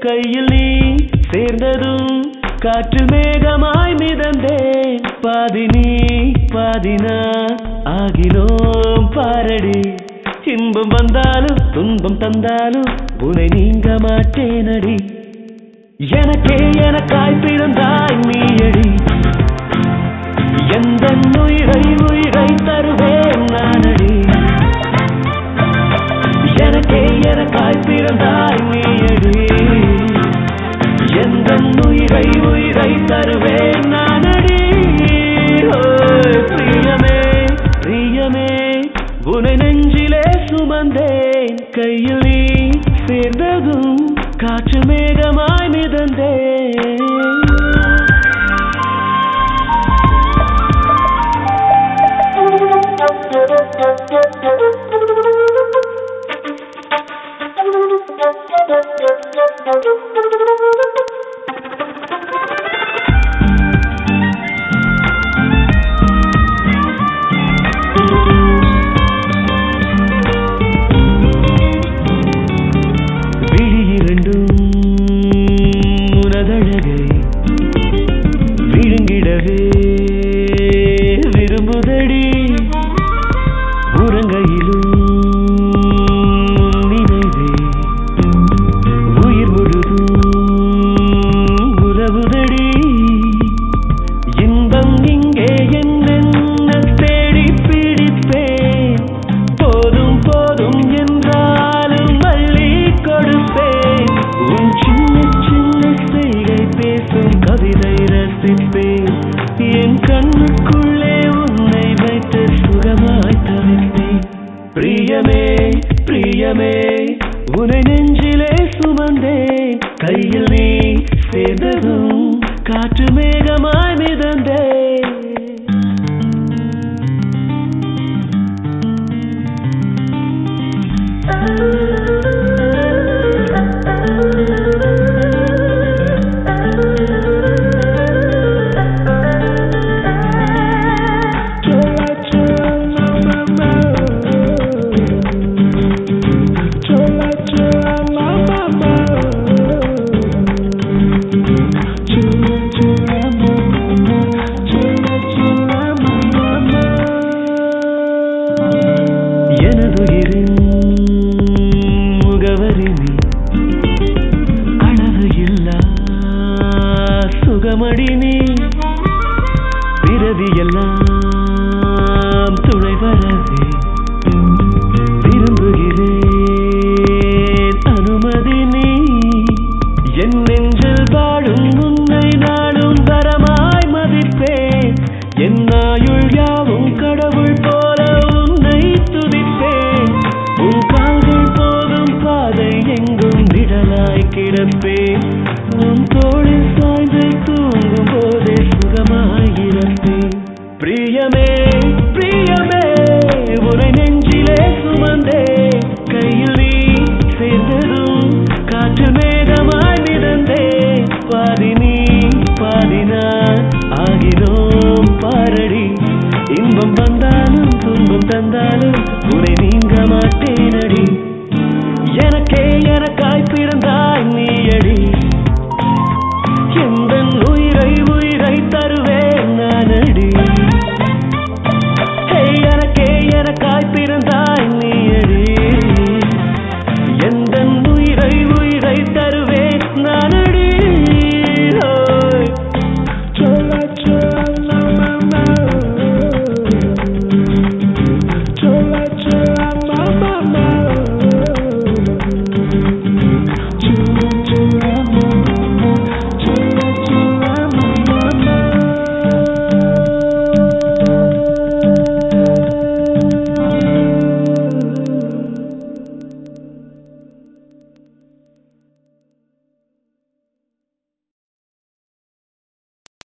கையில் நீ சேர்ந்ததும் காற்றில் மேகமாய் மிதந்தேன் பாதி நீ பாதினா ஆகினோம் பாரடி இன்பம் வந்தாலும் துன்பம் தந்தாலும் உனை நீங்க மாட்டேனடி எனக்கே எனக்காய் பிறந்தாய் நீயடி எந்த உயிரை உயிரை தருவேன் நானடி எனக்கே எனக்காய் பிறந்தாய் நீயடி எந்த உயிரை உயிரை தருவேன் நானடி ஓய் பிரியமே பிரியமே உனை நெஞ்சிலே சுமந்தேன் கையில் நீ சேர்ந்ததும் காற்று மேகமாய் மிதந்தேன் விழி இரண்டும் உனதழகை விழுங்கிடவே விரும்புதடி உறங்கையிலும் நினைவே உயிர் முழுதும் உறவுதடி இன்பம் இங்கே என்னென்ன தேடி பிடிப்பேன் போதும் போதும் என்றாலும் மல்லி கொடுப்பேன் உன் சின்ன சின்ன செய்கை பேசும் கவிதை ரசிப்பேன் என் கண்ணுக்குள்ளே உன்னை வைத்து சுகமாய் தவிப்பேன் பிரியமே பிரியமே உனை நெஞ்சிலே சுமந்தேன் கையில் நீ சேர்ந்ததும் காற்று மேகமாய் மிதந்தேன் எனதுயிரின் முகவரி நீ அளவு இல்லா சுகமடி நீ பிறவி எல்லாம்